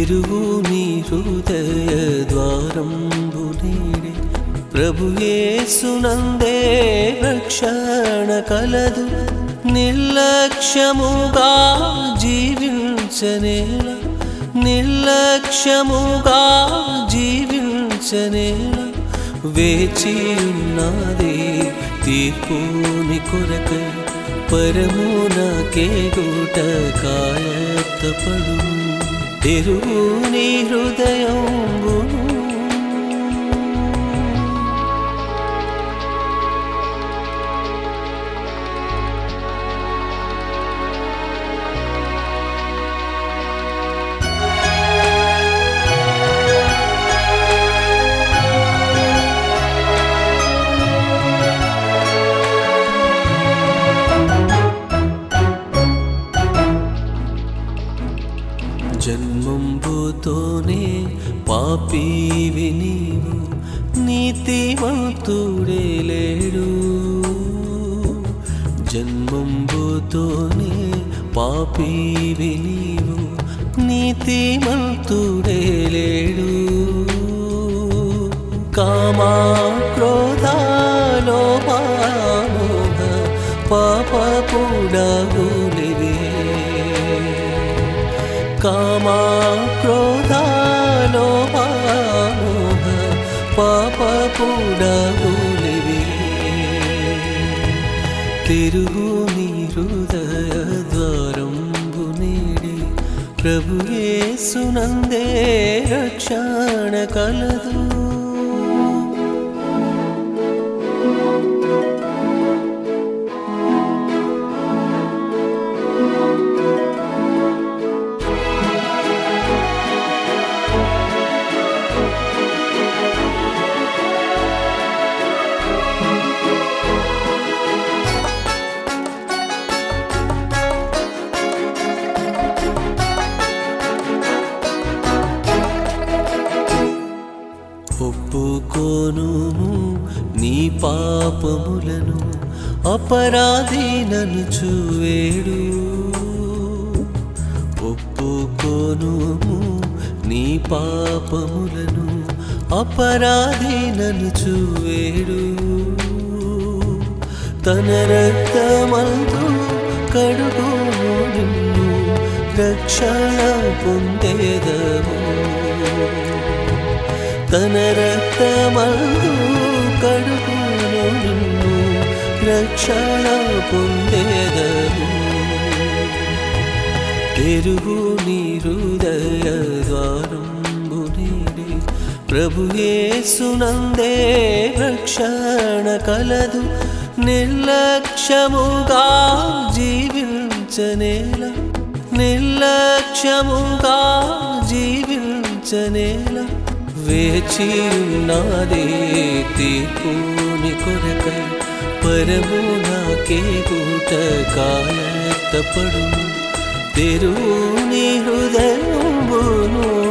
తెరువు నీ హృదయ ద్వారంబు నేడే ప్రభు యేసునందే రక్షణ కలదు నిర్లక్ష్యముగా జీవించనేల నిర్లక్ష్యముగా జీవించనేల వేచి ఉన్నది తీర్పుని కొరకై పరమునకే గుట కాయత్తపడు తెరువు నీ హృదయంబును జన్మంబుతోనే పాపీవి నీవు నీతిమంతుడే లేడు జన్మంబుతోనే పాపీవి నీవు నీతిమంతుడే లేడు కామా క్రోధాలో పామోహ పాపపుడగులివే కామా క్రోధాలో పామోహ పాపపుడగులివే తిరుగు నీ హృదయ ద్వారంబు నేడి ప్రభు యేసునందే రక్షణ కలదు ఒప్పుకోను నీ పాపములను అపరాధి నన్ను చూవేడు ఒప్పుకోను నీ పాపములను అపరాధి నన్ను చూవేడు తన రక్తమందు కడుగు నిన్ను రక్షణ పొందేదము తన రక్తమందు కడుగును నిన్ను రక్షణ పొందేదను తెరుగు నీ హృదయ ద్వారంబు నేడి ప్రభు యేసునందే రక్షణ కలదు నిర్లక్ష్యముగా జీవించనేల నిర్లక్ష్యముగా జీవించనేల వేచి ఉన్నది తీర్పుని కొరకై పరము నాకే కూట కాయత్తపడు తెరువు నీ హృదయంబును